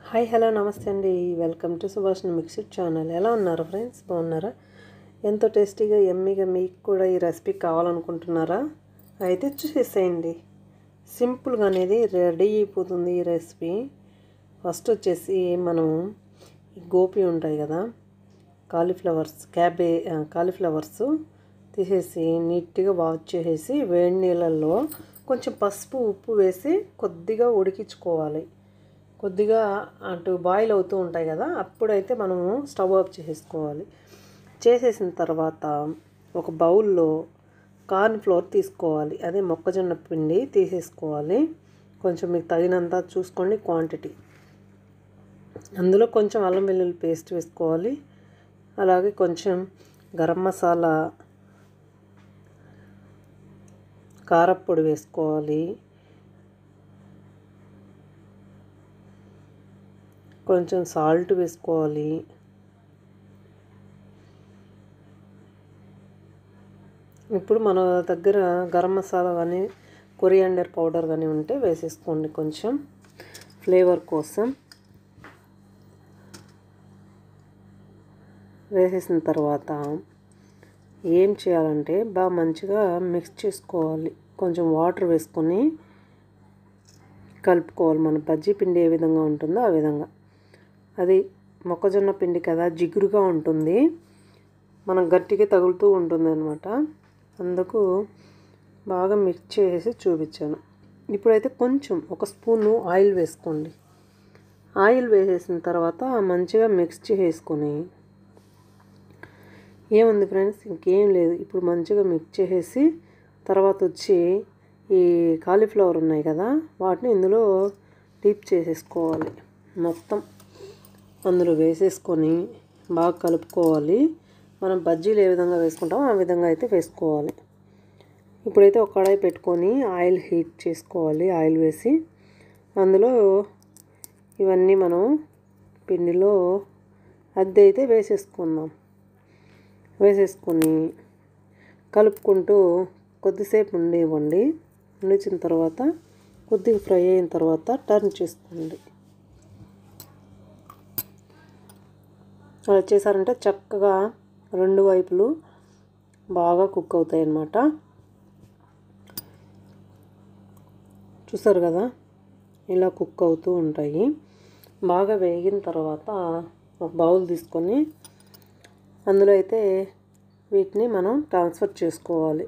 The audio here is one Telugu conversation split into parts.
హాయ్ హలో నమస్తే అండి welcome to Subhash mixed channel ఎలా ఉన్నారు ఫ్రెండ్స్ బాగున్నారా ఎంతో టేస్టీగా ఎమ్మీగా మీకు కూడా ఈ రెసిపీ కావాలనుకుంటున్నారా అయితే చూసేసేయండి సింపుల్గా అనేది రెడీ అయిపోతుంది ఈ రెసిపీ ఫస్ట్ వచ్చేసి మనం ఈ గోపి ఉంటాయి కదా కాలీఫ్లవర్స్ క్యాబే కాలీఫ్లవర్స్ తీసేసి నీట్గా వాష్ చేసేసి వేడి నీళ్ళల్లో కొంచెం పసుపు ఉప్పు వేసి కొద్దిగా ఉడికించుకోవాలి కొద్దిగా అటు బాయిల్ అవుతూ ఉంటాయి కదా అప్పుడైతే మనము స్టవ్ ఆఫ్ చేసేసుకోవాలి చేసేసిన తర్వాత ఒక బౌల్లో కార్న్ ఫ్లోర్ తీసుకోవాలి అదే మొక్కజొన్న పిండి తీసేసుకోవాలి కొంచెం మీకు తగినంత చూసుకోండి క్వాంటిటీ అందులో కొంచెం అల్లం వెల్లుల్లి పేస్ట్ వేసుకోవాలి అలాగే కొంచెం గరం మసాలా కారప్పొడి వేసుకోవాలి కొంచెం సాల్ట్ వేసుకోవాలి ఇప్పుడు మన దగ్గర గరం మసాలా కానీ కొరియాండర్ పౌడర్ కానీ ఉంటే వేసేసుకోండి కొంచెం ఫ్లేవర్ కోసం వేసేసిన తర్వాత ఏం చేయాలంటే బాగా మంచిగా మిక్స్ చేసుకోవాలి కొంచెం వాటర్ వేసుకొని కలుపుకోవాలి మన బజ్జీ పిండి ఏ విధంగా ఉంటుందో ఆ విధంగా అది మొక్కజొన్న పిండి కదా జిగురుగా ఉంటుంది మనం గట్టిగా తగులుతూ ఉంటుంది అనమాట అందుకు బాగా మిక్స్ చేసి చూపించాను ఇప్పుడైతే కొంచెం ఒక స్పూను ఆయిల్ వేసుకోండి ఆయిల్ వేసేసిన తర్వాత మంచిగా మిక్స్ చేసుకొని ఏముంది ఫ్రెండ్స్ ఇంకేం లేదు ఇప్పుడు మంచిగా మిక్స్ చేసేసి తర్వాత వచ్చి ఈ కాలీఫ్లవర్ ఉన్నాయి కదా వాటిని ఇందులో డీప్ చేసేసుకోవాలి మొత్తం అందులో వేసేసుకొని బాగా కలుపుకోవాలి మనం బజ్జీలు ఏ విధంగా వేసుకుంటామో ఆ విధంగా అయితే వేసుకోవాలి ఇప్పుడైతే ఒక కడాయి పెట్టుకొని ఆయిల్ హీట్ చేసుకోవాలి ఆయిల్ వేసి అందులో ఇవన్నీ మనం పిండిలో అద్దె అయితే వేసేసుకుందాం వేసేసుకొని కలుపుకుంటూ కొద్దిసేపు ఉండివ్వండి ఉండిచిన తర్వాత కొద్దిగా ఫ్రై అయిన తర్వాత టర్న్ చేసుకోండి అలా చేశారంటే చక్కగా రెండు వైపులు బాగా కుక్ అవుతాయి అన్నమాట చూసారు కదా ఇలా కుక్ అవుతూ ఉంటాయి బాగా వేగిన తర్వాత ఒక బౌల్ తీసుకొని అందులో అయితే వీటిని మనం ట్రాన్స్ఫర్ చేసుకోవాలి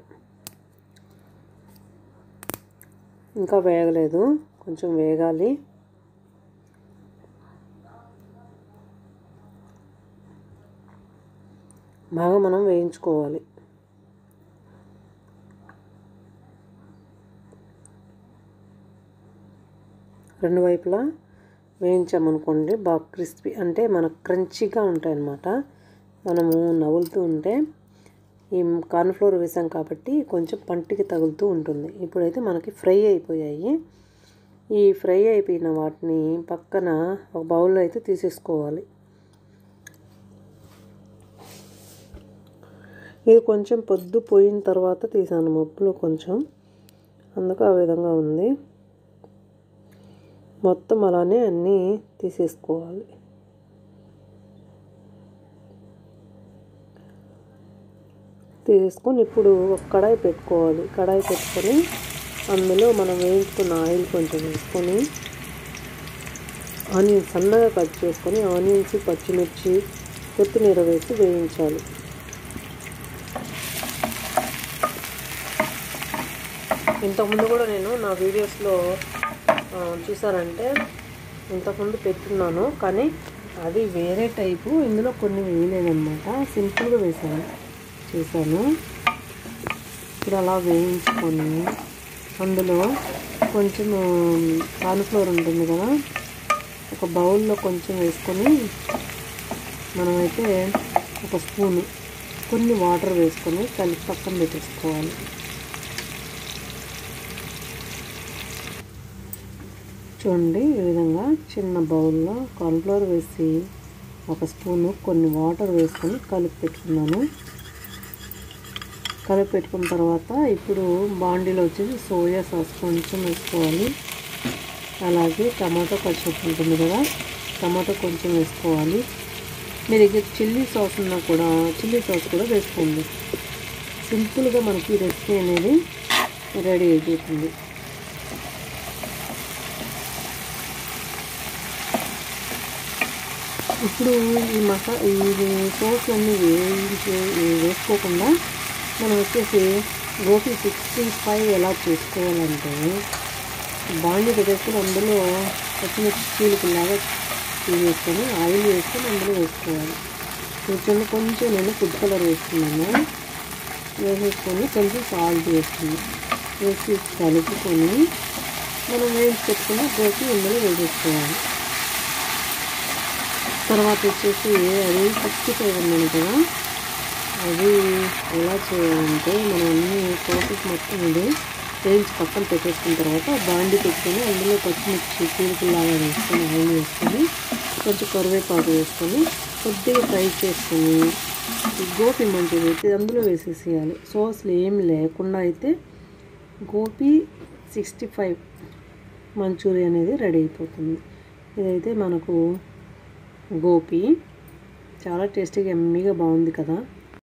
ఇంకా వేగలేదు కొంచెం వేగాలి బాగా మనం వేయించుకోవాలి రెండు వైపులా వేయించామనుకోండి బాగా క్రిస్పీ అంటే మనకు క్రంచీగా ఉంటాయన్నమాట మనము నవ్వులుతూ ఉంటే ఈ కార్న్ఫ్లోర్ వేసాం కాబట్టి కొంచెం పంటికి తగులుతూ ఉంటుంది ఇప్పుడైతే మనకి ఫ్రై అయిపోయాయి ఈ ఫ్రై అయిపోయిన వాటిని పక్కన ఒక బౌల్లో అయితే తీసేసుకోవాలి ఇది కొంచెం పొద్దు పోయిన తర్వాత తీసాను మబ్బులో కొంచెం అందుకు ఆ విధంగా ఉంది మొత్తం అలానే అన్నీ తీసేసుకోవాలి తీసుకొని ఇప్పుడు ఒక కడాయి పెట్టుకోవాలి కడాయి పెట్టుకొని అందులో మనం వేయించుకున్న ఆయిల్ కొంచెం వేసుకొని ఆనియన్స్ సన్నగా కట్ చేసుకొని ఆనియన్స్ పచ్చిమిర్చి కొత్తిమీర వేసి వేయించాలి ఇంతకుముందు కూడా నేను నా వీడియోస్లో చూసారంటే ఇంతకుముందు పెట్టున్నాను కానీ అది వేరే టైపు ఇందులో కొన్ని వేయలేదన్నమాట సింపుల్గా వేసాను చేశాను ఇప్పుడు అలా వేయించుకొని అందులో కొంచెం కాన్ఫ్లోర్ ఉంటుంది కదా ఒక బౌల్లో కొంచెం వేసుకొని మనమైతే ఒక స్పూను కొన్ని వాటర్ వేసుకొని కలిపి పక్కన పెట్టేసుకోవాలి చూడండి ఈ విధంగా చిన్న బౌల్లో కార్న్ఫ్లవర్ వేసి ఒక స్పూను కొన్ని వాటర్ వేసుకొని కలిపి పెట్టుకున్నాను కలిపి పెట్టుకున్న తర్వాత ఇప్పుడు బాండీలో వచ్చేసి సోయా సాస్ కొంచెం వేసుకోవాలి అలాగే టమాటో పచ్చిమిర్చి ఉంటుంది కదా టమాటో కొంచెం వేసుకోవాలి మీ దగ్గర చిల్లీ సాస్ ఉన్నా కూడా చిల్లీ సాస్ కూడా వేసుకోండి సింపుల్గా మనకి రెసిపీ అనేది రెడీ అయిపోతుంది ఇప్పుడు ఈ మసా ఈ సోస్ అన్నీ వేయించి వేసుకోకుండా మనం వచ్చేసి గోపి సిక్స్టీ ఫైవ్ ఎలా చేసుకోవాలంటే బాండి పెట్టేసుకుని అందులో పచ్చిమిర్చి చీలికలాగా వేసుకొని ఆయిల్ వేసుకొని అందులో వేసుకోవాలి కొంచెం కొంచెం నేను ఫుడ్ కలర్ వేసుకున్నాను వేసేసుకొని కొంచెం సాల్ట్ వేసుకుని వేసి కలుపుకొని మనం వేసి పెట్టుకుని గోపి ఇందులో వేసేసుకోవాలి తర్వాత వచ్చేసి అది సిక్స్టీ ఫైవ్ ఉన్నాను కదా అది ఎలా చేయాలంటే మనం అన్ని ప్రాసెస్ మొత్తం ఇది వేయించి పక్కన పెట్టేసుకున్న తర్వాత బాండి పెట్టుకొని అందులో పచ్చిమిర్చి చీలికల్లాగా వేసుకొని ఆయిల్ వేసుకొని కొంచెం కరివేపాకు వేసుకొని కొద్దిగా ఫ్రై చేసుకొని ఈ గోపి మంచిది అయితే అందులో వేసేసేయాలి సాస్లు ఏం లేకుండా అయితే గోపి సిక్స్టీ ఫైవ్ మంచూరియా అనేది రెడీ అయిపోతుంది ఇదైతే మనకు గోపి చాలా టేస్టీగా ఎమ్మీగా బాగుంది కదా